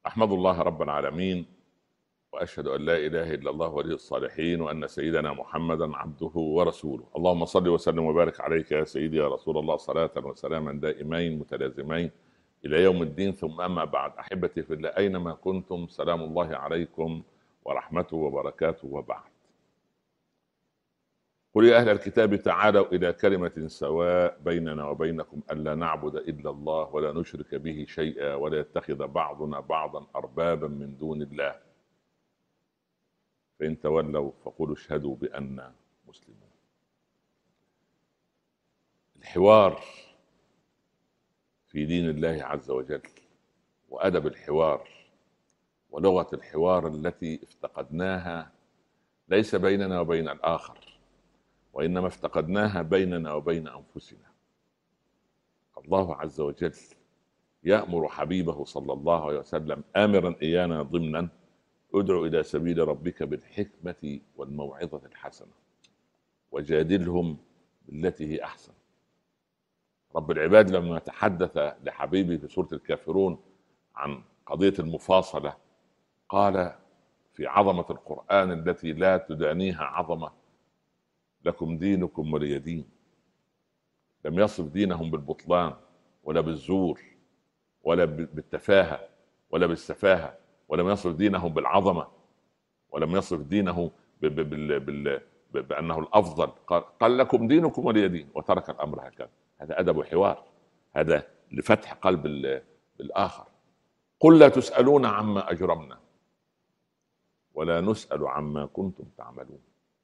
احمد الله رب العالمين واشهد ان لا اله الا الله ولي الصالحين وان سيدنا محمدا عبده ورسوله اللهم صل وسلم وبارك عليك يا سيدي يا رسول الله صلاه وسلاما دائمين متلازمين الى يوم الدين ثم اما بعد احبتي في الله اينما كنتم سلام الله عليكم ورحمته وبركاته وبعد قل يا اهل الكتاب تعالوا الى كلمه سواء بيننا وبينكم الا نعبد الا الله ولا نشرك به شيئا ولا يتخذ بعضنا بعضا اربابا من دون الله فان تولوا فقولوا اشهدوا بانا مسلمون الحوار في دين الله عز وجل وادب الحوار ولغه الحوار التي افتقدناها ليس بيننا وبين الاخر وانما افتقدناها بيننا وبين انفسنا الله عز وجل يامر حبيبه صلى الله عليه وسلم امرا ايانا ضمنا ادع الى سبيل ربك بالحكمه والموعظه الحسنه وجادلهم بالتي هي احسن رب العباد لما تحدث لحبيبه في سوره الكافرون عن قضيه المفاصله قال في عظمه القران التي لا تدانيها عظمه لكم دينكم ولي دين لم يصف دينهم بالبطلان ولا بالزور ولا بالتفاهه ولا بالسفاهه ولم يصف دينهم بالعظمه ولم يصف دينه بال بال بانه الافضل قال, قال لكم دينكم ولي دين وترك الامر هكذا هذا ادب حوار هذا لفتح قلب الاخر قل لا تسالون عما اجرمنا ولا نسال عما كنتم تعملون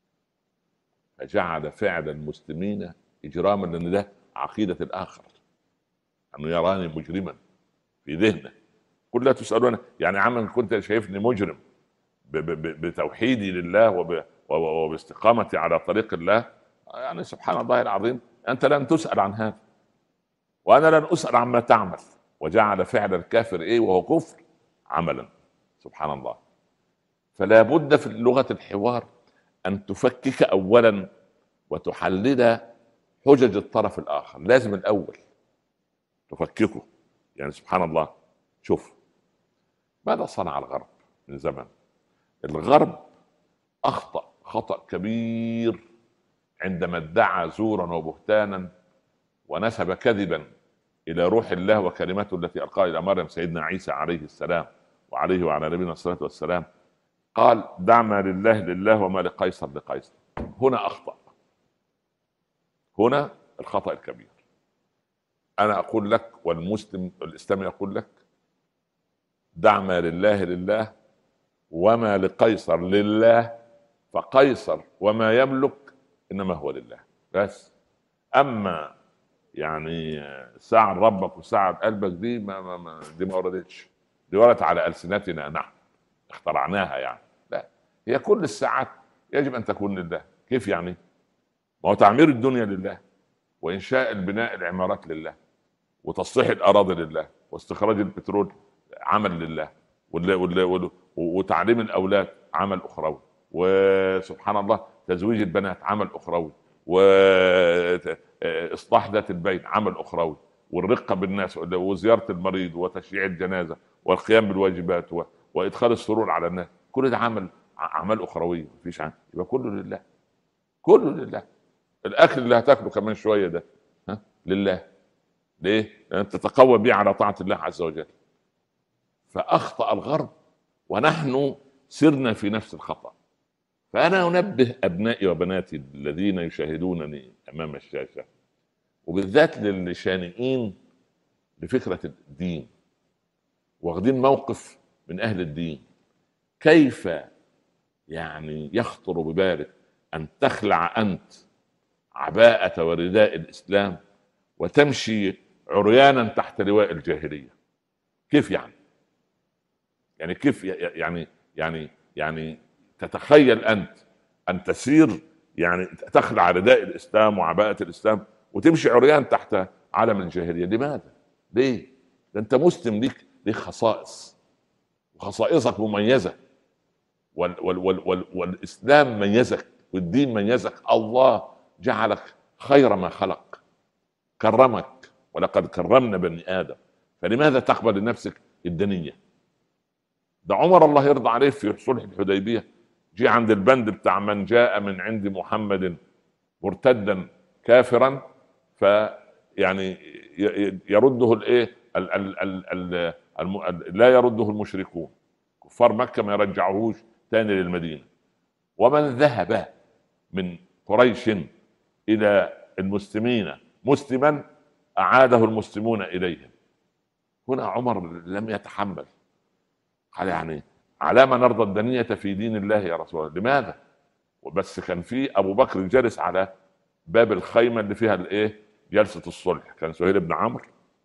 فجعل فعل المسلمين اجراما لان ده عقيده الاخر انه يراني مجرما في ذهنه قل لا تسالون يعني عما كنت شايفني مجرم بتوحيدي لله وباستقامتي على طريق الله يعني سبحان الله العظيم انت لن تسال عن هذا وانا لن اسال عما تعمل وجعل فعل الكافر ايه وهو كفر عملا سبحان الله فلا بد في لغه الحوار ان تفكك اولا وتحلل حجج الطرف الاخر لازم الاول تفككه يعني سبحان الله شوف ماذا صنع الغرب من زمن الغرب اخطا خطا كبير عندما ادعى زورا وبهتانا ونسب كذبا الى روح الله وكلمته التي القاها الى مريم سيدنا عيسى عليه السلام وعليه وعلى نبينا الصلاه والسلام قال دع ما لله لله وما لقيصر لقيصر هنا اخطا هنا الخطا الكبير انا اقول لك والمسلم الاسلامي يقول لك دع ما لله لله وما لقيصر لله فقيصر وما يملك انما هو لله بس اما يعني ساعد ربك وساعد قلبك دي ما, ما, ما دي ما وردتش دي وردت على السنتنا نحن اخترعناها يعني لا هي كل الساعات يجب ان تكون لله كيف يعني ما هو تعمير الدنيا لله وانشاء البناء العمارات لله وتصليح الاراضي لله واستخراج البترول عمل لله وتعليم الاولاد عمل اخروي وسبحان الله تزويج البنات عمل اخروي واصلاح ذات البيت عمل اخروي والرقه بالناس وزياره المريض وتشييع الجنازه والقيام بالواجبات وادخال السرور على الناس كل ده عمل اعمال اخرويه مفيش عنه يبقى كله لله كله لله الاكل اللي هتاكله كمان شويه ده ها لله ليه؟ لان تتقوى به على طاعه الله عز وجل فاخطا الغرب ونحن سرنا في نفس الخطا فانا انبه ابنائي وبناتي الذين يشاهدونني امام الشاشه وبالذات للشانئين لفكره الدين واخدين موقف من اهل الدين كيف يعني يخطر ببالك ان تخلع انت عباءة ورداء الاسلام وتمشي عريانا تحت لواء الجاهليه كيف يعني؟ يعني كيف يعني يعني يعني تتخيل انت ان تسير يعني تخلع رداء الاسلام وعباءة الاسلام وتمشي عريان تحت علم الجاهليه لماذا؟ ليه؟ ده انت مسلم ليك ليك خصائص وخصائصك مميزه وال وال وال وال والاسلام ميزك والدين ميزك الله جعلك خير ما خلق كرمك ولقد كرمنا بني ادم فلماذا تقبل لنفسك الدنيه ده عمر الله يرضى عليه في صلح الحديبيه جي عند البند بتاع من جاء من عند محمد مرتدا كافرا ف يعني يرده الايه لا يرده المشركون كفار مكه ما يرجعوهوش تاني للمدينه ومن ذهب من قريش الى المسلمين مسلما اعاده المسلمون اليهم هنا عمر لم يتحمل قال يعني على ما نرضى الدنية في دين الله يا رسول الله لماذا وبس كان في ابو بكر جالس على باب الخيمة اللي فيها الايه جلسة الصلح كان سهيل بن عمرو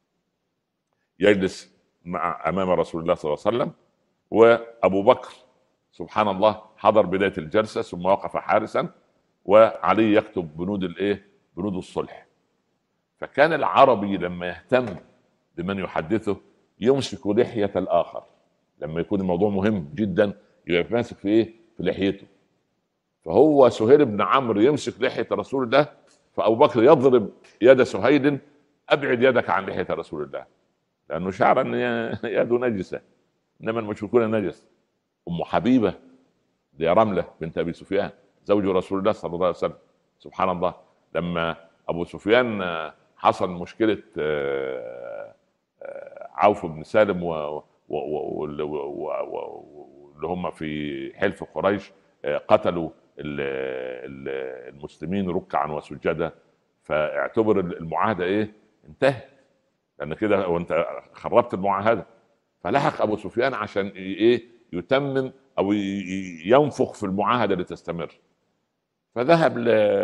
يجلس مع امام رسول الله صلى الله عليه وسلم وابو بكر سبحان الله حضر بداية الجلسة ثم وقف حارسا وعلي يكتب بنود الايه بنود الصلح فكان العربي لما يهتم بمن يحدثه يمسك لحية الآخر لما يكون الموضوع مهم جدا يبقى ماسك في ايه؟ في لحيته فهو سهيل بن عمرو يمسك لحيه رسول الله فابو بكر يضرب يد سهيل ابعد يدك عن لحيه رسول الله لانه شعر ان يده نجسه انما المشركون نجس ام حبيبه دي رمله بنت ابي سفيان زوج رسول الله صلى الله عليه وسلم سبحان الله لما ابو سفيان حصل مشكله آه، آه، عوف بن سالم واللي هم في حلف قريش آه، قتلوا المسلمين ركعا وسجدا فاعتبر المعاهده ايه انتهت لان كده وانت خربت المعاهده فلحق ابو سفيان عشان ايه يتمم او ينفخ في المعاهده اللي تستمر فذهب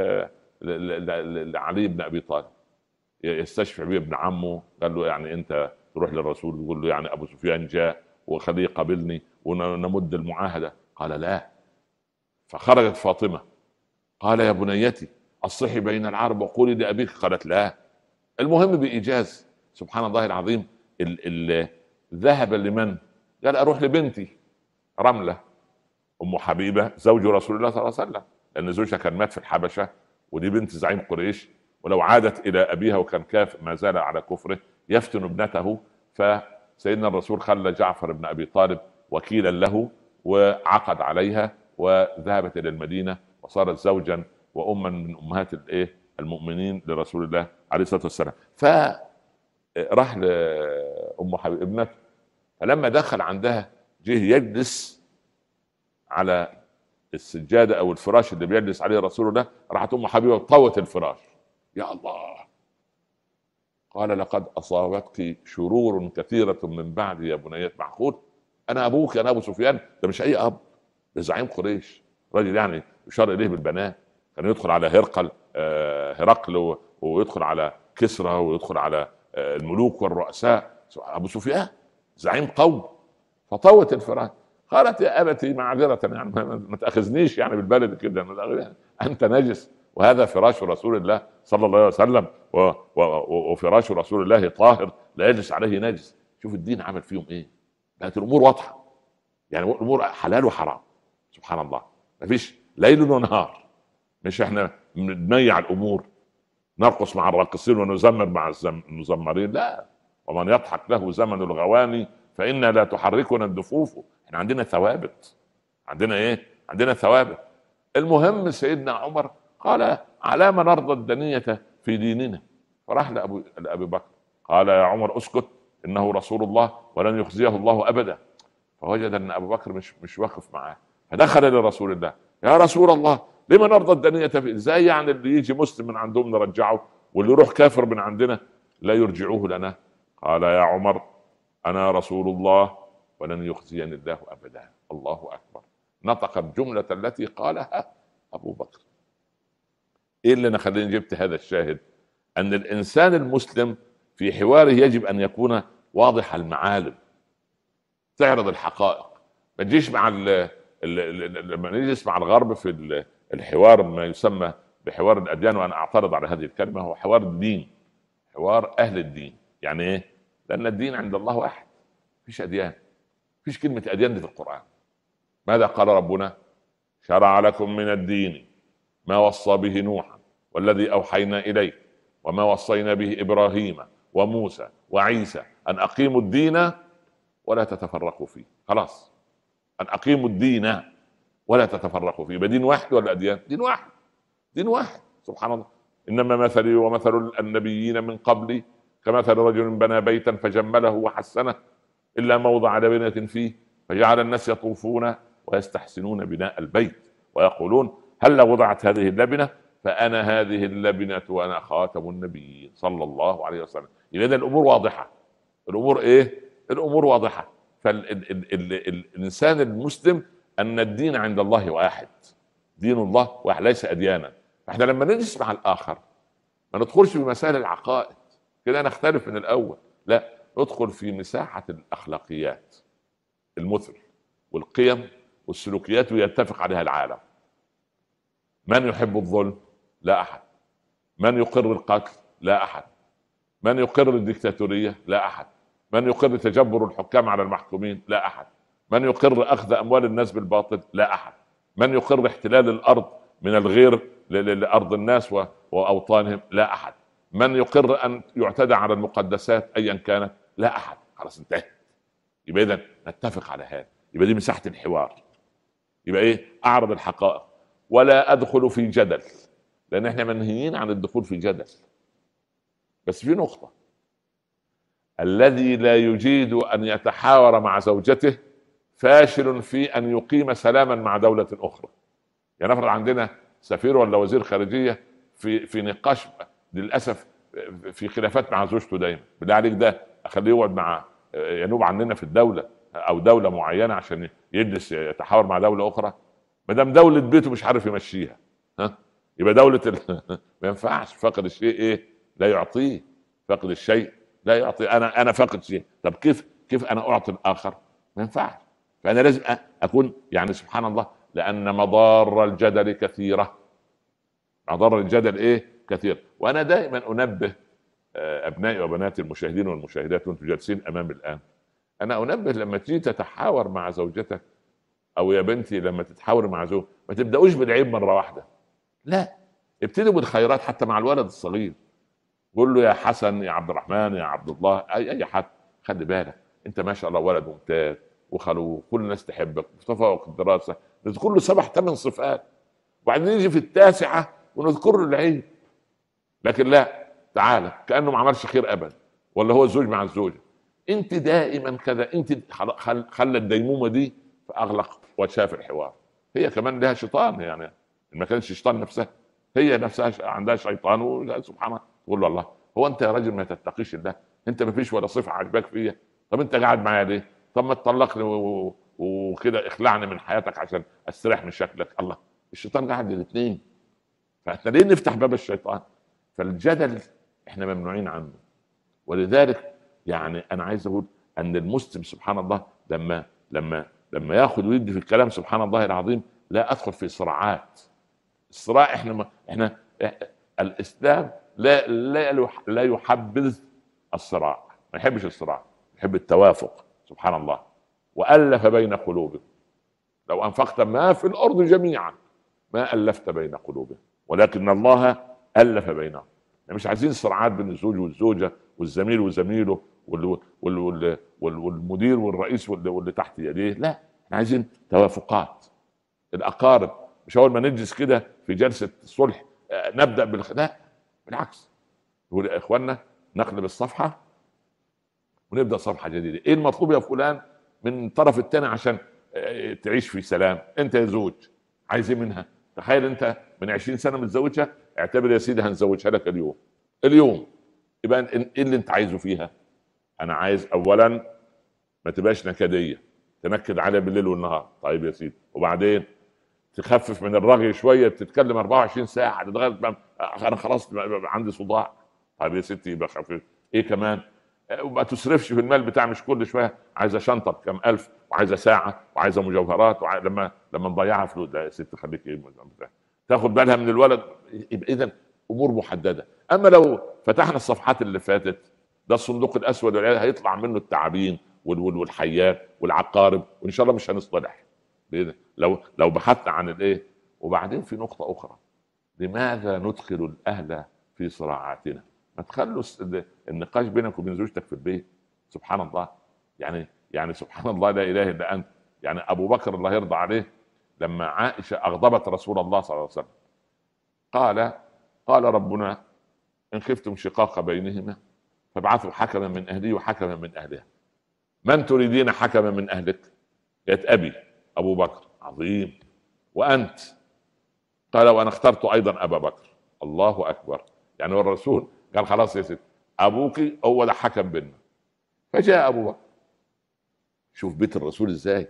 لعلي بن ابي طالب يستشفع به ابن عمه قال له يعني انت تروح للرسول تقول له يعني ابو سفيان جاء وخليه يقابلني ونمد المعاهده قال لا فخرجت فاطمه قال يا بنيتي الصحي بين العرب وقولي لابيك قالت لا المهم بايجاز سبحان الله العظيم ال ال ذهب لمن؟ قال اروح لبنتي رمله ام حبيبه زوج رسول الله صلى الله عليه وسلم لان زوجها كان مات في الحبشه ودي بنت زعيم قريش ولو عادت الى ابيها وكان كافر ما زال على كفره يفتن ابنته فسيدنا الرسول خلى جعفر بن ابي طالب وكيلا له وعقد عليها وذهبت الى المدينه وصارت زوجا واما من امهات الايه المؤمنين لرسول الله عليه الصلاه والسلام فراح لام حبيب ابنته فلما دخل عندها جه يجلس على السجاده او الفراش اللي بيجلس عليه رسول الله راحت ام حبيبه طوت الفراش يا الله قال لقد اصابتك شرور كثيره من بعد يا بنية معقول انا ابوك انا ابو سفيان ده مش اي اب ده زعيم قريش راجل يعني يشار اليه بالبنات كان يدخل على هرقل آه، هرقل ويدخل على كسرى ويدخل على آه، الملوك والرؤساء ابو سفيان زعيم قوم فطوت الفراش قالت يا ابتي معذره يعني ما تاخذنيش يعني بالبلد كده انت نجس وهذا فراش رسول الله صلى الله عليه وسلم و و وفراش رسول الله طاهر لا يجلس عليه نجس شوف الدين عمل فيهم ايه بقت الامور واضحه يعني الامور حلال وحرام سبحان الله ما فيش ليل ونهار مش احنا بنميع الامور نرقص مع الراقصين ونزمر مع المزمرين لا ومن يضحك له زمن الغواني فإنا لا تحركنا الدفوف احنا عندنا ثوابت عندنا ايه عندنا ثوابت المهم سيدنا عمر قال على ما نرضى الدنية في ديننا فراح لأبو لأبي بكر قال يا عمر اسكت إنه رسول الله ولن يخزيه الله أبدا فوجد أن أبو بكر مش مش واقف معاه فدخل لرسول الله يا رسول الله لما نرضى الدنية في ازاي يعني اللي يجي مسلم من عندهم نرجعه واللي يروح كافر من عندنا لا يرجعوه لنا قال يا عمر أنا رسول الله ولن يخزيني الله أبدا الله أكبر نطق الجملة التي قالها أبو بكر ايه اللي انا خليني جبت هذا الشاهد ان الانسان المسلم في حواره يجب ان يكون واضح المعالم تعرض الحقائق ما تجيش مع لما نجلس مع الغرب في الحوار ما يسمى بحوار الاديان وانا اعترض على هذه الكلمه هو حوار الدين حوار اهل الدين يعني ايه؟ لان الدين عند الله واحد فيش اديان فيش كلمه اديان دي في القران ماذا قال ربنا؟ شرع لكم من الدين ما وصى به نوحا والذي اوحينا اليك وما وصينا به ابراهيم وموسى وعيسى ان اقيموا الدين ولا تتفرقوا فيه خلاص ان اقيموا الدين ولا تتفرقوا فيه يبقى دين واحد ولا اديان؟ دين واحد دين واحد سبحان الله انما مثلي ومثل النبيين من قبلي كمثل رجل بنى بيتا فجمله وحسنه الا موضع لبنه فيه فجعل الناس يطوفون ويستحسنون بناء البيت ويقولون هل وضعت هذه اللبنه فانا هذه اللبنه وانا خاتم النبيين صلى الله عليه وسلم اذا الامور واضحه الامور ايه الامور واضحه فالانسان المسلم ان الدين عند الله واحد دين الله واحد ليس اديانا فاحنا لما نجلس مع الاخر ما ندخلش في مسائل العقائد كده نختلف من الاول لا ندخل في مساحه الاخلاقيات المثل والقيم والسلوكيات ويتفق عليها العالم من يحب الظلم لا احد من يقر القتل لا احد من يقر الدكتاتوريه لا احد من يقر تجبر الحكام على المحكومين لا احد من يقر اخذ اموال الناس بالباطل لا احد من يقر احتلال الارض من الغير لارض الناس واوطانهم لا احد من يقر ان يعتدى على المقدسات ايا كانت لا احد خلاص انتهت يبقى اذا نتفق على هذا يبقى دي مساحه الحوار يبقى ايه اعرض الحقائق ولا ادخل في جدل لان احنا منهيين عن الدخول في جدل بس في نقطه الذي لا يجيد ان يتحاور مع زوجته فاشل في ان يقيم سلاما مع دوله اخرى يعني نفرض عندنا سفير ولا وزير خارجيه في في نقاش للاسف في خلافات مع زوجته دايما بالله عليك ده اخليه يقعد مع ينوب عننا في الدوله او دوله معينه عشان يجلس يتحاور مع دوله اخرى ما دام دوله بيته مش عارف يمشيها ها يبقى دوله ال... ما ينفعش فقد الشيء ايه لا يعطيه فقد الشيء لا يعطي انا انا فقد شيء طب كيف كيف انا اعطي الاخر ما ينفعش فانا لازم اكون يعني سبحان الله لان مضار الجدل كثيره مضار الجدل ايه كثير وانا دائما انبه آه، ابنائي وبناتي المشاهدين والمشاهدات وانتم جالسين امامي الان انا انبه لما تيجي تتحاور مع زوجتك او يا بنتي لما تتحاور مع زوج ما تبداوش بالعيب مره واحده لا ابتدوا بالخيرات حتى مع الولد الصغير قول له يا حسن يا عبد الرحمن يا عبد الله اي اي حد خلي بالك انت ما شاء الله ولد ممتاز وخلوق كل الناس تحبك وتفوق الدراسه نذكر له سبع ثمان صفات وبعدين نيجي في التاسعه ونذكر له العيب لكن لا تعالى كانه ما عملش خير ابدا ولا هو الزوج مع الزوجه انت دائما كذا انت خلى الديمومه دي فاغلق وشاف الحوار هي كمان لها شيطان يعني ما كانش شيطان نفسها هي نفسها عندها شيطان سبحان الله تقول له الله هو انت يا راجل ما تتقيش الله انت ما فيش ولا صفه عجباك فيا طب انت قاعد معايا ليه طب ما تطلقني وكده اخلعني من حياتك عشان استريح من شكلك الله الشيطان قاعد الاثنين فاحنا ليه نفتح باب الشيطان فالجدل احنا ممنوعين عنه ولذلك يعني انا عايز اقول ان المسلم سبحان الله لما لما لما ياخذ ويدي في الكلام سبحان الله العظيم لا ادخل في صراعات الصراع احنا احنا الاسلام لا لا لا يحبذ الصراع ما يحبش الصراع يحب التوافق سبحان الله والف بين قلوبهم لو انفقت ما في الارض جميعا ما الفت بين قلوبهم ولكن الله الف بينهم يعني مش عايزين صراعات بين الزوج والزوجه والزميل وزميله والمدير والرئيس واللي تحت يديه لا احنا عايزين توافقات الاقارب مش اول ما نجلس كده في جلسه صلح آه، نبدا بالخ... لا بالعكس يقول يا اخوانا نقلب الصفحه ونبدا صفحه جديده ايه المطلوب يا فلان من الطرف الثاني عشان آه، تعيش في سلام انت يا زوج عايز ايه منها تخيل انت من 20 سنه متزوجها اعتبر يا سيدي هنزوجها لك اليوم اليوم يبقى ايه اللي انت عايزه فيها انا عايز اولا ما تبقاش نكديه تنكد عليها بالليل والنهار طيب يا سيدي وبعدين تخفف من الرغي شويه بتتكلم 24 ساعه لغايه انا خلاص عندي صداع طيب يا ستي يبقى خفيف ايه كمان وما تصرفش في المال بتاع مش كل شويه عايزه شنطه بكم الف وعايزه ساعه وعايزه مجوهرات وعايزة لما لما نضيعها فلوس لا يا ست خليك ايه تاخد بالها من الولد يبقى اذا امور محدده اما لو فتحنا الصفحات اللي فاتت ده الصندوق الاسود هيطلع منه التعابين والحيات والعقارب وان شاء الله مش هنصطلح لو لو بحثنا عن الايه وبعدين في نقطه اخرى لماذا ندخل الاهل في صراعاتنا ما تخلوا النقاش بينك وبين زوجتك في البيت سبحان الله يعني يعني سبحان الله لا اله الا انت يعني ابو بكر الله يرضى عليه لما عائشه اغضبت رسول الله صلى الله عليه وسلم قال قال ربنا ان خفتم شقاق بينهما فابعثوا حكما من اهله وحكما من اهلها من تريدين حكما من اهلك قالت ابي ابو بكر عظيم وانت قال وانا اخترت ايضا ابا بكر الله اكبر يعني الرسول قال خلاص يا ست ابوك هو ده حكم بيننا فجاء ابو بكر شوف بيت الرسول ازاي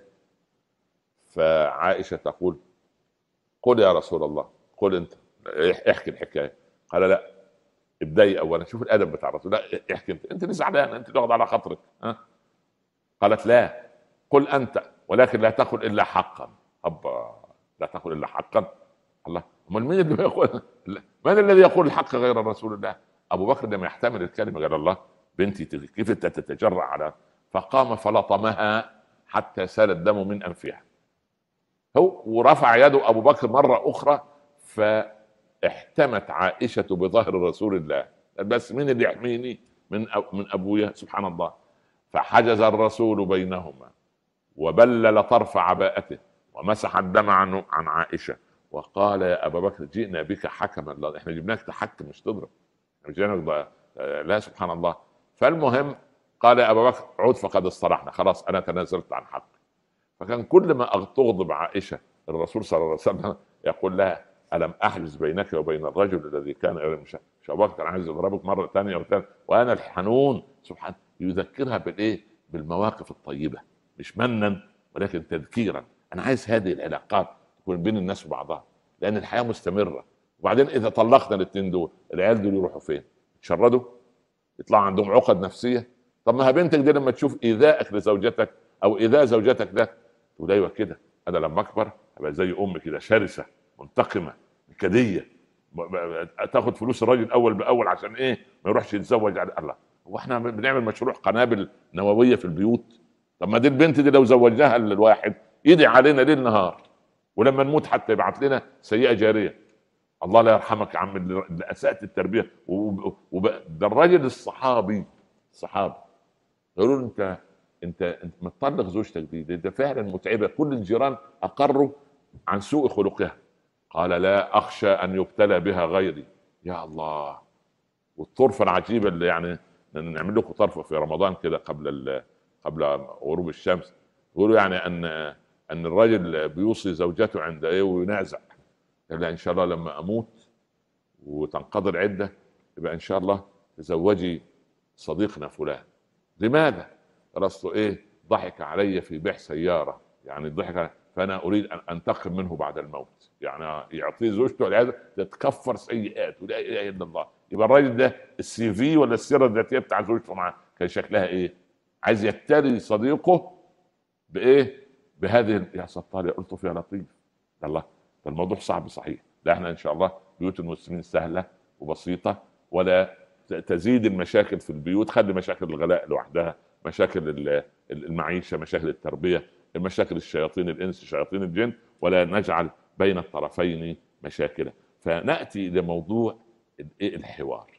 فعائشه تقول قل يا رسول الله قل انت احكي الحكايه قال لا ابدأي اولا شوف الادب بتاع الرسول لا احكي انت انت اللي زعلان انت اللي على خاطرك ها قالت لا قل انت ولكن لا تقل الا حقا ابا لا تقل الا حقا الله امال مين اللي يقول من الذي يقول الحق غير رسول الله ابو بكر لم يحتمل الكلمه قال الله بنتي كيف تتجرع على فقام فلطمها حتى سال الدم من انفها هو ورفع يده ابو بكر مره اخرى فاحتمت عائشه بظهر رسول الله بس مين اللي يحميني من من ابويا سبحان الله فحجز الرسول بينهما وبلل طرف عباءته ومسح الدم عن عن عائشه وقال يا ابا بكر جئنا بك حكما الله احنا جبناك تحكم مش تضرب مش جيناك لا سبحان الله فالمهم قال يا ابا بكر عود فقد اصطلحنا خلاص انا تنازلت عن حقي فكان كل ما تغضب عائشه الرسول صلى الله عليه وسلم يقول لها الم احجز بينك وبين الرجل الذي كان مش مش ابو بكر عايز يضربك مره ثانيه وثالثه وانا الحنون سبحان يذكرها بالايه؟ بالمواقف الطيبه مش منا ولكن تذكيرا انا عايز هذه العلاقات تكون بين الناس وبعضها لان الحياه مستمره وبعدين اذا طلقنا الاثنين دول العيال دول يروحوا فين؟ يتشردوا يطلع عندهم عقد نفسيه طب ما بنتك دي لما تشوف ايذائك لزوجتك او ايذاء زوجتك ده تقول ايوه كده انا لما اكبر ابقى زي ام كده شرسه منتقمه نكديه تاخد فلوس الراجل اول باول عشان ايه ما يروحش يتزوج على الله هو احنا بنعمل مشروع قنابل نوويه في البيوت طب ما دي البنت دي لو زوجناها للواحد يدعي علينا ليل نهار ولما نموت حتى يبعث لنا سيئه جاريه الله لا يرحمك يا عم اللي اسات التربيه ده الراجل الصحابي الصحابي يقولوا له انت انت انت متطلق زوجتك دي ده فعلا متعبه كل الجيران اقروا عن سوء خلقها قال لا اخشى ان يبتلى بها غيري يا الله والطرفه العجيبه اللي يعني نعمل لكم طرفه في رمضان كده قبل قبل غروب الشمس يقولوا يعني ان ان الرجل بيوصي زوجته عند ايه وينازع قال ان شاء الله لما اموت وتنقضي العده يبقى ان شاء الله تزوجي صديقنا فلان لماذا؟ لست ايه؟ ضحك علي في بيع سياره يعني ضحك فانا اريد ان انتقم منه بعد الموت يعني يعطيه زوجته والعياذ تتكفر سيئات ولا اله الا الله يبقى الراجل ده السي في ولا السيره الذاتيه بتاع زوجته معاه كان شكلها ايه؟ عايز يبتلي صديقه بايه؟ بهذه يا ستار يا الطف يا لطيف الله فالموضوع صعب صحيح لا احنا ان شاء الله بيوت المسلمين سهله وبسيطه ولا تزيد المشاكل في البيوت خلي مشاكل الغلاء لوحدها مشاكل المعيشه مشاكل التربيه مشاكل الشياطين الانس شياطين الجن ولا نجعل بين الطرفين مشاكل فناتي لموضوع الحوار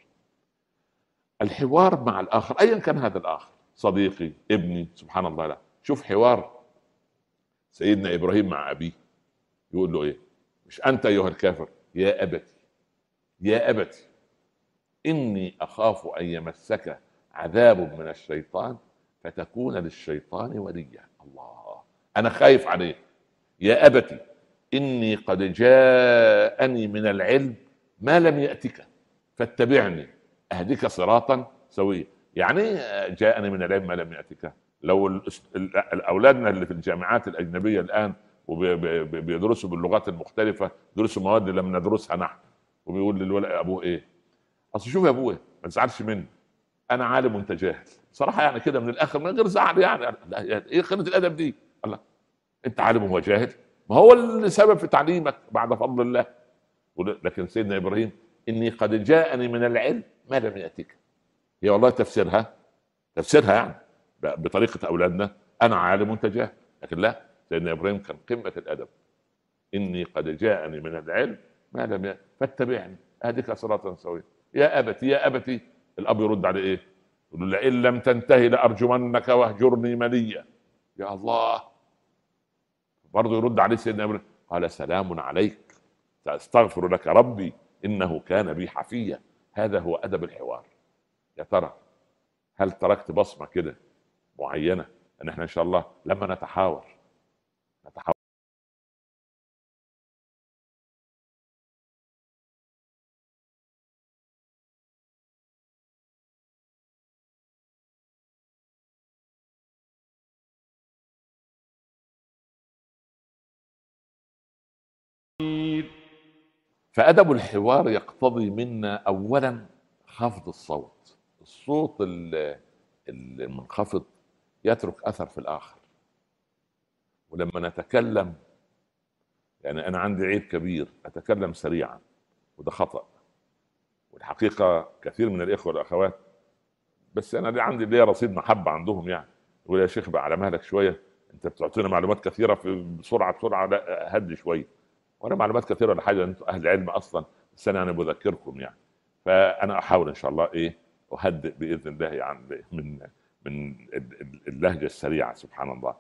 الحوار مع الاخر ايا كان هذا الاخر صديقي ابني سبحان الله لا شوف حوار سيدنا ابراهيم مع ابيه يقول له ايه مش انت ايها الكافر يا ابتي يا ابتي اني اخاف ان يمسك عذاب من الشيطان فتكون للشيطان وليا الله انا خايف عليه يا ابتي اني قد جاءني من العلم ما لم ياتك فاتبعني اهدك صراطا سويا يعني جاءني من العلم ما لم ياتك لو اولادنا اللي في الجامعات الاجنبيه الان وبيدرسوا باللغات المختلفه يدرسوا مواد لم ندرسها نحن وبيقول للولد ابوه ايه اصل شوف يا ابوه ما تزعلش مني انا عالم وانت جاهل صراحه يعني كده من الاخر من غير زعل يعني ايه قله الادب دي الله انت عالم وهو جاهل ما هو اللي سبب في تعليمك بعد فضل الله لكن سيدنا ابراهيم اني قد جاءني من العلم ما لم ياتك هي والله تفسيرها تفسيرها يعني بطريقه اولادنا انا عالم وانت جاهل لكن لا سيدنا ابراهيم كان قمه الادب اني قد جاءني من العلم ما لم يأتك فاتبعني اهدك صراطا سويا يا ابتي يا ابتي الاب يرد عليه ايه؟ يقول له لئن لم تنتهي لارجمنك واهجرني مليا يا الله برضه يرد عليه سيدنا ابراهيم قال سلام عليك ساستغفر لك ربي انه كان بي حفيا هذا هو ادب الحوار يا ترى هل تركت بصمه كده معينه ان احنا ان شاء الله لما نتحاور نتحاور فادب الحوار يقتضي منا اولا خفض الصوت الصوت المنخفض يترك اثر في الاخر ولما نتكلم يعني انا عندي عيب كبير اتكلم سريعا وده خطا والحقيقه كثير من الاخوه والاخوات بس انا دي عندي ليا رصيد محبه عندهم يعني يقول يا شيخ بقى على مهلك شويه انت بتعطينا معلومات كثيره في بسرعه بسرعه لا هدي شويه وانا معلومات كثيره ولا حاجه انتم اهل علم اصلا بس انا يعني بذكركم يعني فانا احاول ان شاء الله ايه اهدئ باذن الله يعني من من اللهجه السريعه سبحان الله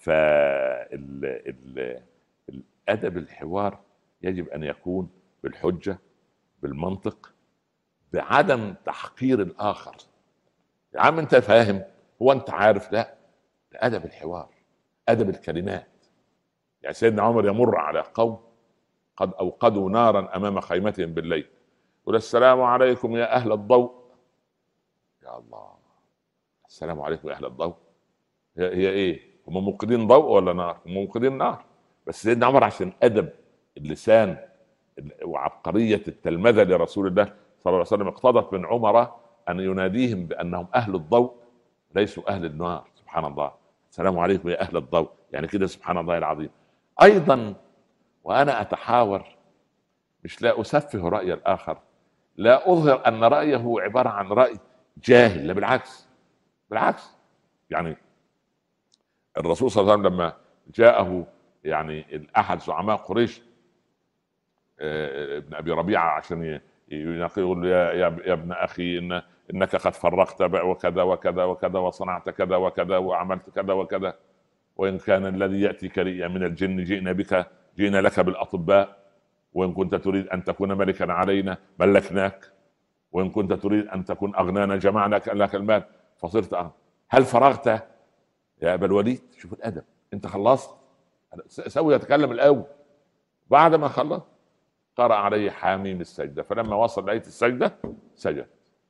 فالادب الحوار يجب ان يكون بالحجه بالمنطق بعدم تحقير الاخر يا عم انت فاهم هو انت عارف لا ده ادب الحوار ادب الكلمات يعني سيدنا عمر يمر على قوم قد اوقدوا نارا امام خيمتهم بالليل يقول السلام عليكم يا اهل الضوء يا الله السلام عليكم يا اهل الضوء هي, هي ايه هم موقدين ضوء ولا نار هم موقدين نار بس سيدنا عمر عشان ادب اللسان وعبقريه التلمذه لرسول الله صلى الله عليه وسلم اقتضت من عمر ان يناديهم بانهم اهل الضوء ليسوا اهل النار سبحان الله السلام عليكم يا اهل الضوء يعني كده سبحان الله العظيم ايضا وانا اتحاور مش لا اسفه راي الاخر لا اظهر ان رايه عباره عن راي جاهل لا بالعكس بالعكس يعني الرسول صلى الله عليه وسلم لما جاءه يعني احد زعماء قريش آه، ابن ابي ربيعه عشان يقول له يا, يا ابن اخي ان انك قد فرقت وكذا وكذا وكذا وصنعت كذا وكذا وعملت كذا وكذا وان كان الذي ياتيك من الجن جئنا بك جئنا لك بالاطباء وان كنت تريد ان تكون ملكا علينا ملكناك وان كنت تريد ان تكون اغنانا جمعنا لك المال فصرت أغنى. هل فرغت يا ابا الوليد شوف الادب انت خلصت سوي يتكلم الاول بعد ما خلص قرأ عليه حاميم السجدة فلما وصل لآية السجدة سجد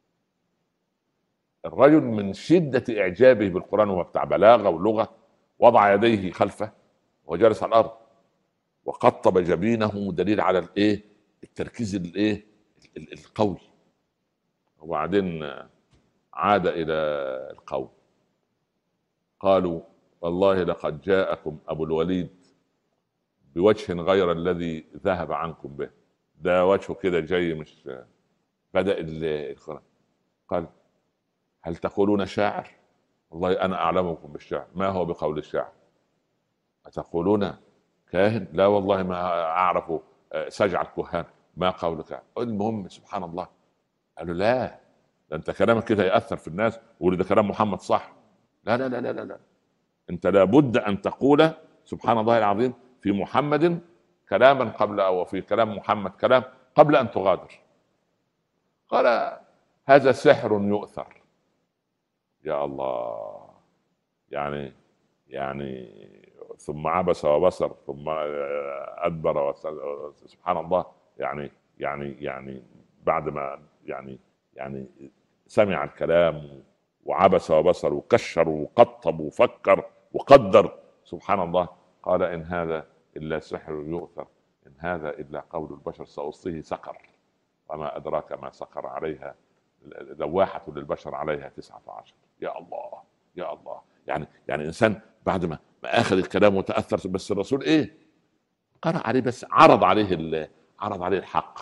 الرجل من شدة إعجابه بالقرآن وهو بتاع بلاغة ولغة وضع يديه خلفه وجلس على الأرض وقطب جبينه دليل على الايه التركيز الايه القوي وبعدين عاد الى القوم قالوا والله لقد جاءكم ابو الوليد بوجه غير الذي ذهب عنكم به ده وجهه كده جاي مش بدا القران قال هل تقولون شاعر والله انا اعلمكم بالشعر ما هو بقول الشاعر أتقولون كاهن لا والله ما اعرف آه، سجع الكهان ما قولك المهم سبحان الله قالوا لا ده انت كلامك كده ياثر في الناس ويقول ده كلام محمد صح لا لا لا لا لا, لا. انت لابد ان تقول سبحان الله العظيم في محمد كلاما قبل او في كلام محمد كلام قبل ان تغادر قال هذا سحر يؤثر يا الله يعني يعني ثم عبس وبصر ثم ادبر سبحان الله يعني يعني يعني بعد ما يعني يعني سمع الكلام وعبس وبصر وكشر وقطب وفكر وقدر سبحان الله قال ان هذا الا سحر يؤثر ان هذا الا قول البشر ساصيه سقر وما ادراك ما سقر عليها لواحة للبشر عليها تسعة عشر يا الله يا الله يعني يعني انسان بعد ما ما اخذ الكلام وتاثر بس الرسول ايه قرأ عليه بس عرض عليه عرض عليه الحق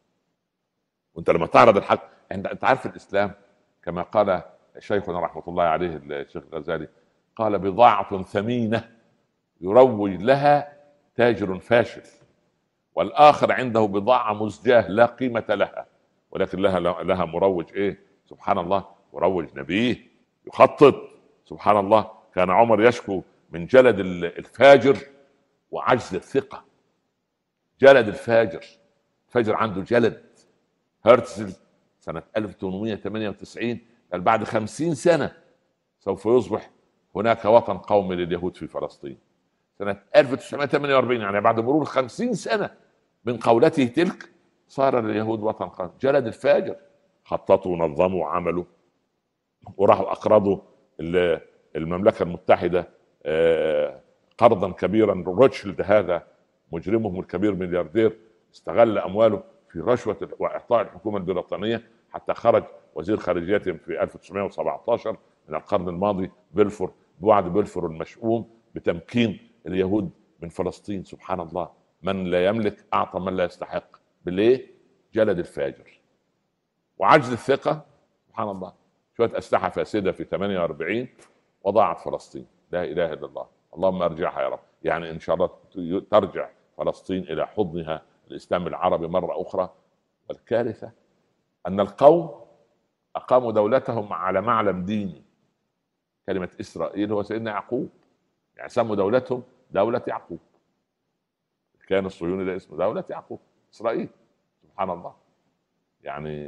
وانت لما تعرض الحق انت انت عارف الاسلام كما قال شيخنا رحمه الله عليه الشيخ الغزالي قال بضاعة ثمينة يروج لها تاجر فاشل والآخر عنده بضاعة مزجاة لا قيمة لها ولكن لها لها مروج ايه سبحان الله مروج نبيه يخطط سبحان الله كان عمر يشكو من جلد الفاجر وعجز الثقه جلد الفاجر الفاجر عنده جلد هرتزل سنة 1898 قال بعد خمسين سنة سوف يصبح هناك وطن قومي لليهود في فلسطين سنة 1948 يعني بعد مرور خمسين سنة من قولته تلك صار لليهود وطن قومي جلد الفاجر خططوا ونظموا وعملوا وراحوا أقرضوا المملكة المتحدة آه، قرضا كبيرا روتشيلد هذا مجرمهم الكبير ملياردير استغل أمواله في رشوة وإعطاء الحكومة البريطانية حتى خرج وزير خارجيتهم في 1917 من القرن الماضي بلفور بوعد بلفور المشؤوم بتمكين اليهود من فلسطين سبحان الله من لا يملك اعطى من لا يستحق بالايه؟ جلد الفاجر وعجز الثقه سبحان الله شويه اسلحه فاسده في 48 وضاعت فلسطين لا اله الا الله اللهم ارجعها يا رب يعني ان شاء الله ترجع فلسطين الى حضنها الاسلام العربي مره اخرى والكارثه ان القوم اقاموا دولتهم على معلم ديني كلمه اسرائيل هو سيدنا يعقوب يعني سموا دولتهم دوله يعقوب كان الصهيوني ده اسمه دوله يعقوب اسرائيل سبحان الله يعني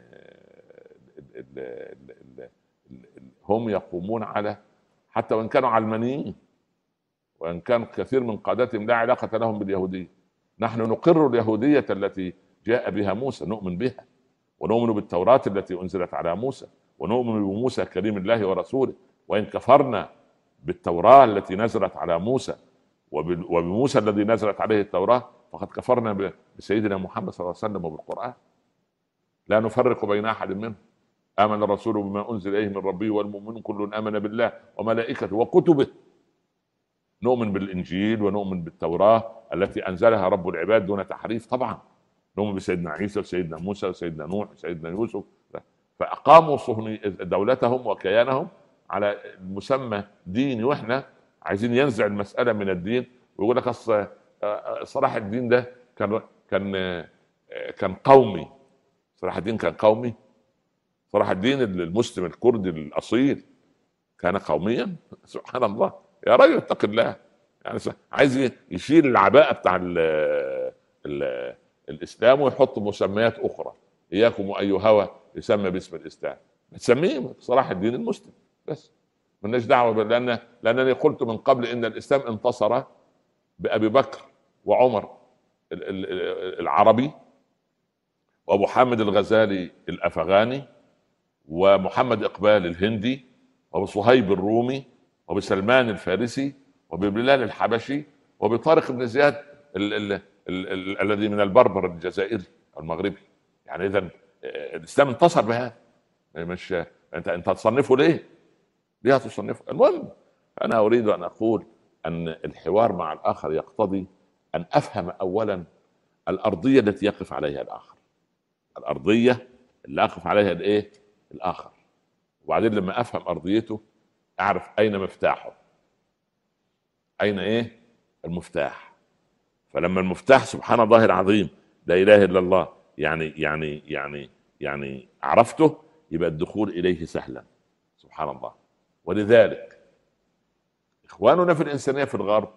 ال ال ال هم يقومون على حتى وان كانوا علمانيين وان كان كثير من قادتهم لا علاقه لهم باليهوديه نحن نقر اليهوديه التي جاء بها موسى نؤمن بها ونؤمن بالتوراة التي أنزلت على موسى ونؤمن بموسى كريم الله ورسوله وإن كفرنا بالتوراة التي نزلت على موسى وبموسى الذي نزلت عليه التوراة فقد كفرنا بسيدنا محمد صلى الله عليه وسلم وبالقرآن لا نفرق بين أحد منهم آمن الرسول بما أنزل إليه من ربه والمؤمنون كل آمن بالله وملائكته وكتبه نؤمن بالإنجيل ونؤمن بالتوراة التي أنزلها رب العباد دون تحريف طبعا نؤمن بسيدنا عيسى وسيدنا موسى وسيدنا نوح وسيدنا يوسف فاقاموا صهني دولتهم وكيانهم على مسمى ديني واحنا عايزين ينزع المساله من الدين ويقول لك اصل صلاح الدين ده كان كان كان قومي صلاح الدين كان قومي صلاح الدين المسلم الكردي الاصيل كان قوميا سبحان الله يا رجل اتق الله يعني عايز يشيل العباءه بتاع ال الاسلام ويحط مسميات اخرى اياكم واي هوى يسمى باسم الاسلام تسميه صلاح الدين المسلم بس مالناش دعوه لان لانني قلت من قبل ان الاسلام انتصر بابي بكر وعمر العربي وابو حامد الغزالي الافغاني ومحمد اقبال الهندي وبصهيب الرومي وبسلمان الفارسي وببلال الحبشي وبطارق بن زياد الذي من البربر الجزائري او المغربي يعني اذا آه، الاسلام انتصر بهذا مش انت انت تصنفه ليه؟ ليه تصنفه؟ المهم انا اريد ان اقول ان الحوار مع الاخر يقتضي ان افهم اولا الارضيه التي يقف عليها الاخر الارضيه اللي اقف عليها الايه؟ الاخر وبعدين لما افهم ارضيته اعرف اين مفتاحه اين ايه؟ المفتاح فلما المفتاح سبحان الله العظيم لا اله الا الله يعني يعني يعني يعني عرفته يبقى الدخول اليه سهلا سبحان الله ولذلك اخواننا في الانسانيه في الغرب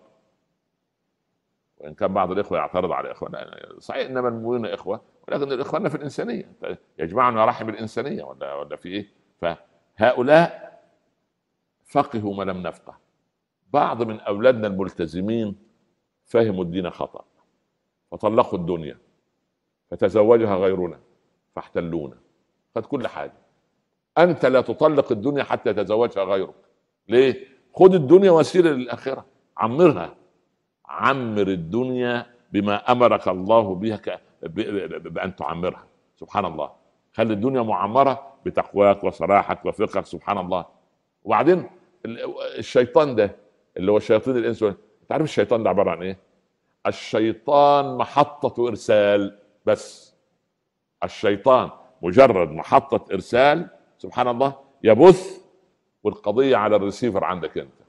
وان كان بعض الاخوه يعترض على اخواننا صحيح انما المؤمنون اخوه ولكن الاخوان في الانسانيه يجمعنا رحم الانسانيه ولا ولا في ايه؟ فهؤلاء فقهوا ما لم نفقه بعض من اولادنا الملتزمين فهموا الدين خطأ فطلقوا الدنيا فتزوجها غيرنا فاحتلونا خد كل حاجة أنت لا تطلق الدنيا حتى يتزوجها غيرك ليه؟ خد الدنيا وسيلة للآخرة عمرها عمر الدنيا بما أمرك الله بها بأن تعمرها سبحان الله خلي الدنيا معمرة بتقواك وصلاحك وفقهك سبحان الله وبعدين الشيطان ده اللي هو شياطين الانس تعرف الشيطان ده عباره عن ايه؟ الشيطان محطة إرسال بس الشيطان مجرد محطة إرسال سبحان الله يبث والقضية على الريسيفر عندك أنت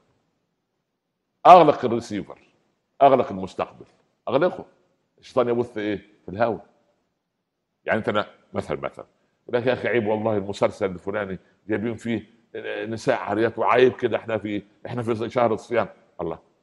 أغلق الريسيفر أغلق المستقبل أغلقه الشيطان يبث إيه؟ في الهواء يعني أنت مثل مثل لك يا أخي عيب والله المسلسل الفلاني جايبين فيه نساء عاريات وعيب كده احنا في احنا في شهر الصيام الله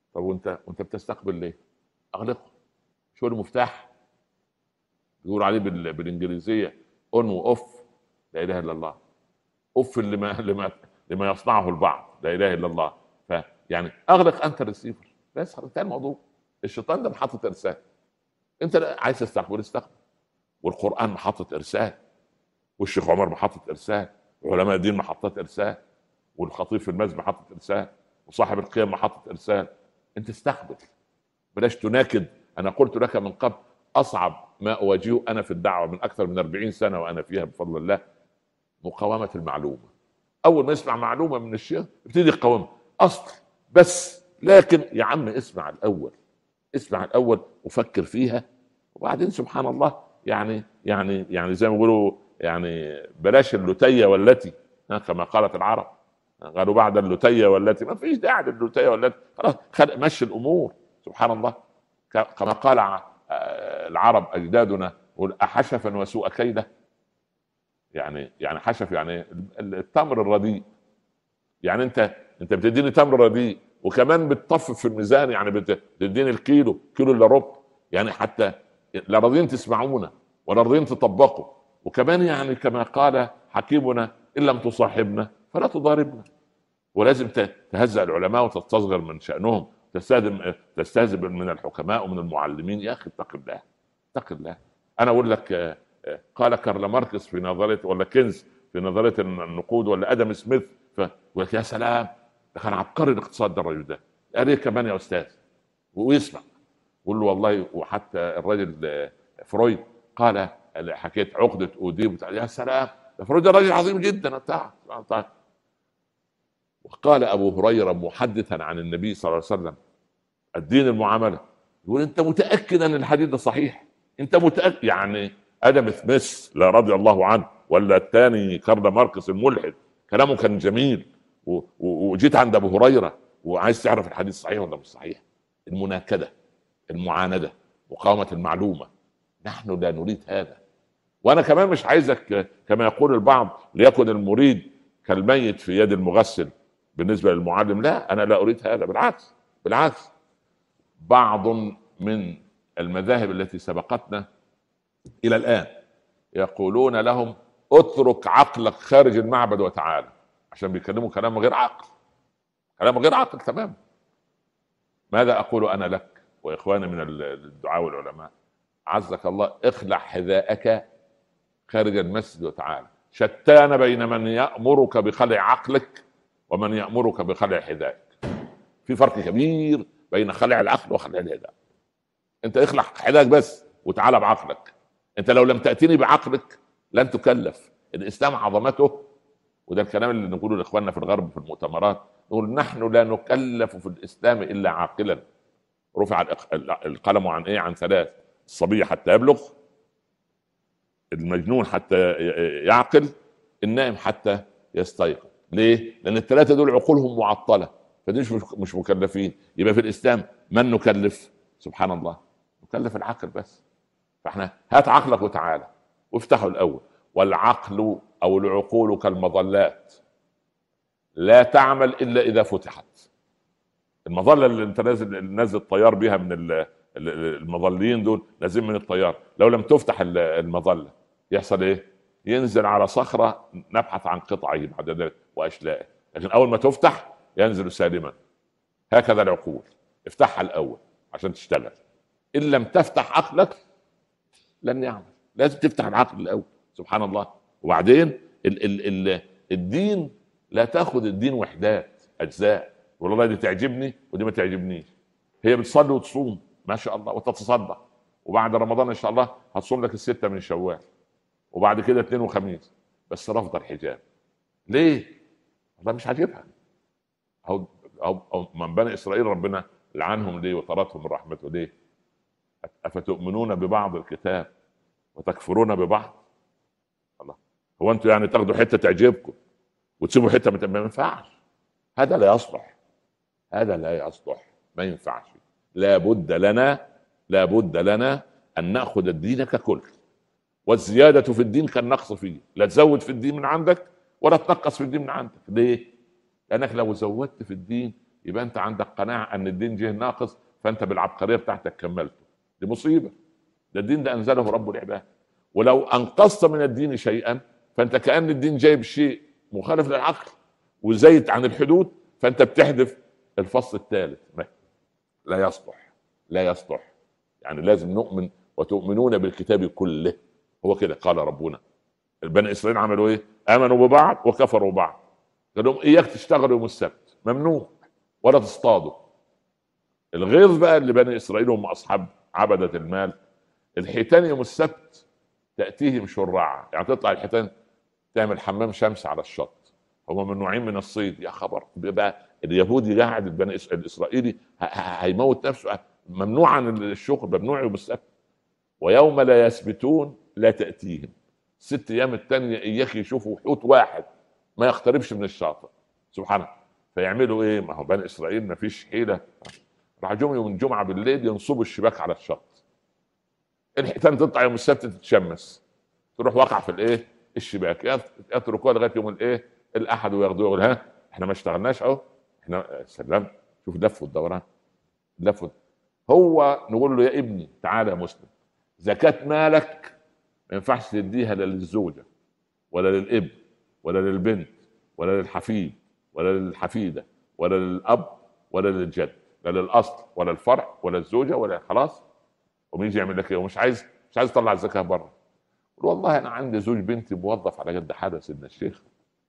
طب وانت وانت بتستقبل ليه؟ اغلقه شو المفتاح يقول عليه بالانجليزيه اون واوف لا اله الا الله اوف لما لما لما يصنعه البعض لا اله الا الله فيعني اغلق انت الريسيفر بس انتهى الموضوع الشيطان ده محطه ارسال انت عايز تستقبل استقبل والقران محطه ارسال والشيخ عمر محطه ارسال وعلماء الدين محطات ارسال والخطيب في المسجد محطه ارسال وصاحب القيم محطه ارسال انت استقبل بلاش تناكد انا قلت لك من قبل اصعب ما اواجهه انا في الدعوه من اكثر من 40 سنه وانا فيها بفضل الله مقاومه المعلومه اول ما يسمع معلومه من الشيخ يبتدي يقاومها اصل بس لكن يا عم اسمع الاول اسمع الاول وفكر فيها وبعدين سبحان الله يعني يعني يعني زي ما بيقولوا يعني بلاش اللتيه والتي كما قالت العرب قالوا بعد اللتيه والتي ما فيش داعي للتيه والتي خلاص مشي الامور سبحان الله كما قال آه، العرب اجدادنا احشفا وسوء كيده يعني يعني حشف يعني التمر الرديء يعني انت انت بتديني تمر رديء وكمان بتطفف في الميزان يعني بتديني الكيلو كيلو الا ربع يعني حتى لا راضيين تسمعونا ولا راضيين تطبقوا وكمان يعني كما قال حكيمنا ان لم تصاحبنا فلا تضاربنا ولازم تهزأ العلماء وتستصغر من شأنهم تستهزئ تستهزئ من الحكماء ومن المعلمين يا اخي اتق الله اتق الله انا اقول لك آه، آه، قال كارل ماركس في نظريه ولا كنز في نظريه النقود ولا ادم سميث فقلت يا سلام ده كان عبقري الاقتصاد ده الراجل ده قال ايه كمان يا استاذ ويسمع قول له والله وحتى الراجل آه، فرويد قال حكيت عقده اوديب يا سلام ده فرويد ده راجل عظيم جدا بتاع وقال ابو هريره محدثا عن النبي صلى الله عليه وسلم الدين المعامله يقول انت متاكد ان الحديث ده صحيح انت متاكد يعني ادم سميث لا رضي الله عنه ولا الثاني كارل ماركس الملحد كلامه كان جميل وجيت عند ابو هريره وعايز تعرف الحديث صحيح ولا مش صحيح المناكده المعانده مقاومه المعلومه نحن لا نريد هذا وانا كمان مش عايزك كما يقول البعض ليكن المريد كالميت في يد المغسل بالنسبه للمعلم لا انا لا اريد هذا بالعكس بالعكس بعض من المذاهب التي سبقتنا الى الان يقولون لهم اترك عقلك خارج المعبد وتعالى عشان بيتكلموا كلام غير عقل كلام غير عقل تمام ماذا اقول انا لك واخواني من الدعاء والعلماء عزك الله اخلع حذاءك خارج المسجد وتعالى شتان بين من يامرك بخلع عقلك ومن يأمرك بخلع حذائك في فرق كبير بين خلع العقل وخلع الحذاء انت اخلع حذائك بس وتعالى بعقلك انت لو لم تأتني بعقلك لن تكلف الاسلام عظمته وده الكلام اللي نقوله لاخواننا في الغرب في المؤتمرات نقول نحن لا نكلف في الاسلام الا عاقلا رفع القلم عن ايه عن ثلاث الصبي حتى يبلغ المجنون حتى يعقل النائم حتى يستيقظ ليه؟ لان الثلاثه دول عقولهم معطله فدي مش مش مكلفين يبقى في الاسلام من نكلف؟ سبحان الله نكلف العقل بس فاحنا هات عقلك وتعالى وافتحه الاول والعقل او العقول كالمظلات لا تعمل الا اذا فتحت المظله اللي انت نازل نازل الطيار بها من المظلين دول نازلين من الطيار لو لم تفتح المظله يحصل ايه؟ ينزل على صخره نبحث عن قطعه بعد ذلك واشلائه لكن اول ما تفتح ينزل سالما هكذا العقول افتحها الاول عشان تشتغل ان لم تفتح عقلك لن يعمل لازم تفتح العقل الاول سبحان الله وبعدين ال ال ال الدين لا تاخذ الدين وحدات اجزاء والله دي تعجبني ودي ما تعجبنيش هي بتصلي وتصوم ما شاء الله وتتصدق وبعد رمضان ان شاء الله هتصوم لك السته من شوال وبعد كده اثنين وخميس بس رفض الحجاب ليه؟ والله مش عاجبها أو, أو, أو من بني إسرائيل ربنا لعنهم ليه وطردهم من رحمته ليه؟ أفتؤمنون ببعض الكتاب وتكفرون ببعض؟ الله هو أنتوا يعني تاخدوا حتة تعجبكم وتسيبوا حتة ما ينفعش هذا لا يصلح هذا لا يصلح ما ينفعش لابد لنا لابد لنا أن نأخذ الدين ككل والزيادة في الدين كالنقص فيه لا تزود في الدين من عندك ولا تنقص في الدين من عندك ليه؟ لأنك لو زودت في الدين يبقى انت عندك قناعه ان الدين جه ناقص فانت بالعبقريه بتاعتك كملته دي مصيبه ده الدين ده انزله رب العباد ولو انقصت من الدين شيئا فانت كان الدين جايب شيء مخالف للعقل وزيد عن الحدود فانت بتحذف الفصل الثالث لا يصلح لا يصلح يعني لازم نؤمن وتؤمنون بالكتاب كله هو كده قال ربنا البني اسرائيل عملوا ايه؟ امنوا ببعض وكفروا بعض قال لهم اياك تشتغلوا يوم السبت ممنوع ولا تصطادوا الغيظ بقى اللي بني اسرائيل هم اصحاب عبده المال الحيتان يوم السبت تاتيهم شرعا يعني تطلع الحيتان تعمل حمام شمس على الشط هم من نوعين من الصيد يا خبر بقى اليهودي قاعد البني الاسرائيلي هيموت نفسه ممنوع عن الشغل ممنوع يوم السبت ويوم لا يثبتون لا تاتيهم ست ايام الثانيه اياك يشوفوا حوت واحد ما يقتربش من الشاطئ سبحانه فيعملوا ايه؟ ما هو بني اسرائيل ما فيش حيله راح جم يوم الجمعه بالليل ينصبوا الشباك على الشط الحيتان تطلع يوم السبت تتشمس تروح واقع في الايه؟ الشباك يتركوها لغايه يوم الايه؟ الاحد وياخدوها يقول ها احنا ما اشتغلناش اهو احنا سلام شوف لف والدوران لف هو نقول له يا ابني تعالى يا مسلم زكاة مالك ما ينفعش تديها لا للزوجة ولا للابن ولا للبنت ولا للحفيد ولا للحفيدة ولا للأب ولا للجد لا للأصل ولا الفرع ولا الزوجة ولا خلاص وميجي يعمل لك ايه ومش عايز مش عايز يطلع الزكاة بره والله انا عندي زوج بنتي موظف على قد حدث سيدنا الشيخ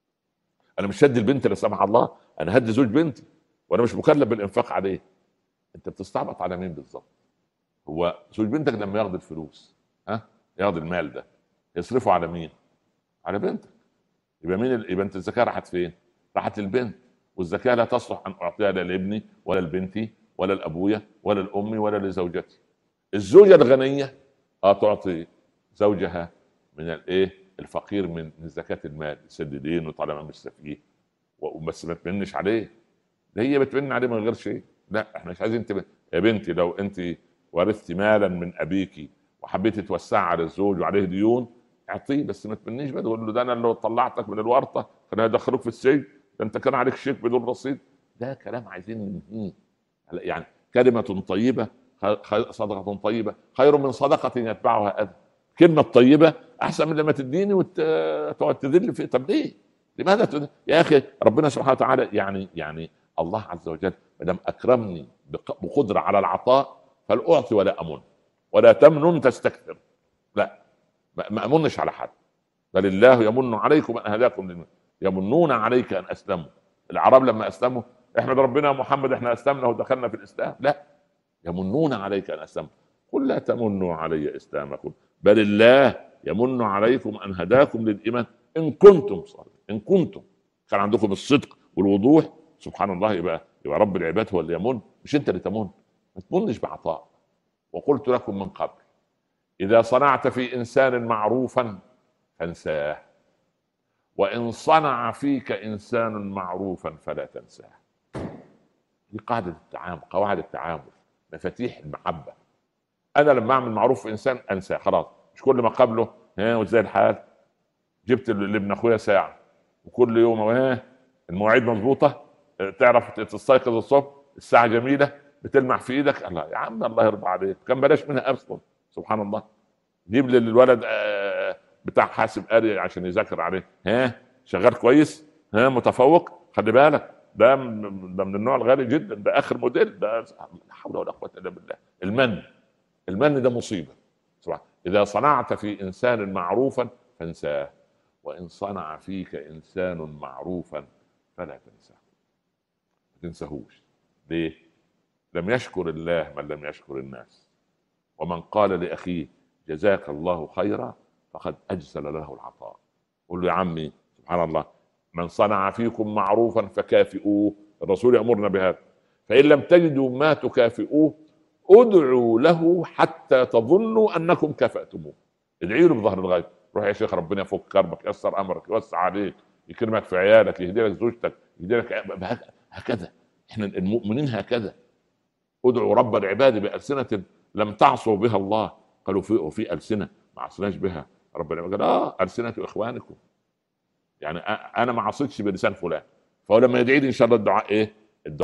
انا مش هدي البنت لا سمح الله انا هدي زوج بنتي وانا مش مكلف بالانفاق عليه انت بتستعبط على مين بالظبط هو زوج بنتك لما ياخد الفلوس ها ياخد المال ده يصرفه على مين على بنتك يبقى مين يبقى انت الزكاه راحت فين راحت للبنت والزكاه لا تصلح ان اعطيها لا لابني ولا لبنتي ولا لابويا ولا لامي ولا لزوجتي الزوجه الغنيه اه تعطي زوجها من الايه الفقير من زكاه المال يسدد دينه طالما مش سفيه بس ما تمنش عليه ده هي بتمن عليه من غير شيء لا احنا مش عايزين تبن. يا بنتي لو انت ورثتي مالا من ابيك وحبيتي توسعي على الزوج وعليه ديون اعطيه بس ما تمنيش بقى تقول له ده انا لو طلعتك من الورطه كانوا هيدخلوك في السجن ده انت كان عليك شيك بدون رصيد ده كلام عايزين ننهيه يعني كلمة طيبة صدقة طيبة خير من صدقة يتبعها أذى كلمة طيبة أحسن من لما تديني وتقعد تذل في طب ليه؟ لماذا تد... يا أخي ربنا سبحانه وتعالى يعني يعني الله عز وجل ما دام أكرمني بقدرة على العطاء فلأعطي ولا أمن ولا تمنن تستكثر لا ما أمنش على حد بل الله يمن عليكم أن هداكم للمن. يمنون عليك أن أسلموا العرب لما أسلموا احمد ربنا يا محمد احنا أسلمنا ودخلنا في الإسلام لا يمنون عليك أن أسلموا قل لا تمنوا علي إسلامكم بل الله يمن عليكم أن هداكم للإيمان إن كنتم صادقين إن كنتم كان عندكم الصدق والوضوح سبحان الله يبقى يبقى رب العباد هو اللي يمن مش انت اللي تمن ما تمنش بعطاء وقلت لكم من قبل اذا صنعت في انسان معروفا فانساه وان صنع فيك انسان معروفا فلا تنساه دي قاعده التعامل قواعد التعامل مفاتيح المحبه انا لما اعمل معروف في انسان انساه خلاص مش كل ما قابله ها وازاي الحال جبت لابن اخويا ساعه وكل يوم ها المواعيد مظبوطه تعرف تستيقظ الصبح الساعه جميله بتلمع في ايدك الله يا عم الله يرضى عليك كان بلاش منها اصلا سبحان الله جيب لي الولد آه، بتاع حاسب آلي عشان يذاكر عليه ها شغال كويس ها متفوق خلي بالك ده ده من النوع الغالي جدا ده اخر موديل ده لا حول ولا قوه الا بالله المن المن ده مصيبه سبحان اذا صنعت في انسان معروفا فانساه وان صنع فيك انسان معروفا فلا تنساه تنساهوش ليه لم يشكر الله من لم يشكر الناس ومن قال لاخيه جزاك الله خيرا فقد اجزل له العطاء قل له يا عمي سبحان الله من صنع فيكم معروفا فكافئوه الرسول يامرنا بهذا فان لم تجدوا ما تكافئوه ادعوا له حتى تظنوا انكم كافاتموه ادعي له بظهر الغيب روح يا شيخ ربنا يفك كربك يسر امرك يوسع عليك يكرمك في عيالك يهدي لك زوجتك يهدي لك هكذا احنا المؤمنين هكذا ادعوا رب العباد بألسنة لم تعصوا بها الله قالوا في وفي ألسنة ما عصناش بها رب العباد قال اه ألسنة إخوانكم يعني أنا ما عصيتش بلسان فلان فهو لما يدعي لي إن شاء الله الدعاء إيه؟ الدعاء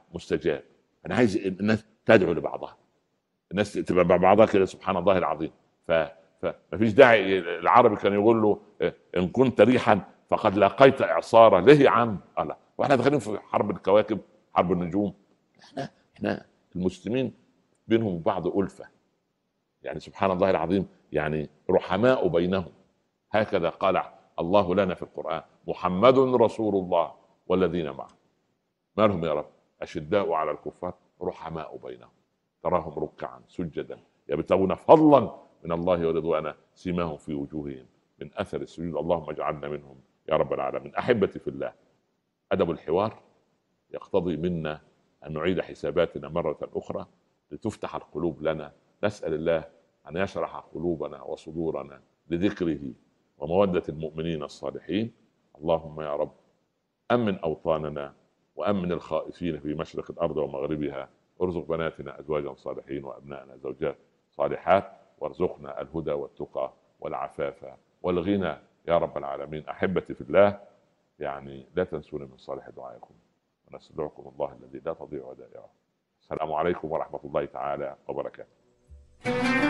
مستجاب انا عايز الناس تدعو لبعضها الناس تبقى مع بعضها كده سبحان الله العظيم ف فما فيش داعي العربي كان يقول له ان كنت ريحا فقد لاقيت اعصارا ليه يا عم؟ الله واحنا داخلين في حرب الكواكب حرب النجوم احنا احنا المسلمين بينهم وبعض الفه يعني سبحان الله العظيم يعني رحماء بينهم هكذا قال الله لنا في القرآن محمد رسول الله والذين معه ما لهم يا رب أشداء على الكفار رحماء بينهم تراهم ركعا سجدا يبتغون فضلا من الله ورضوانا سيماهم في وجوههم من اثر السجود اللهم اجعلنا منهم يا رب العالمين احبتي في الله ادب الحوار يقتضي منا ان نعيد حساباتنا مره اخرى لتفتح القلوب لنا نسال الله ان يشرح قلوبنا وصدورنا لذكره وموده المؤمنين الصالحين اللهم يا رب امن اوطاننا وامن الخائفين في مشرق الارض ومغربها ارزق بناتنا ازواجا صالحين وابنائنا زوجات صالحات وارزقنا الهدى والتقى والعفاف والغنى يا رب العالمين احبتي في الله يعني لا تنسوني من صالح دعائكم ونستودعكم الله الذي لا تضيع ودائعه السلام عليكم ورحمه الله تعالى وبركاته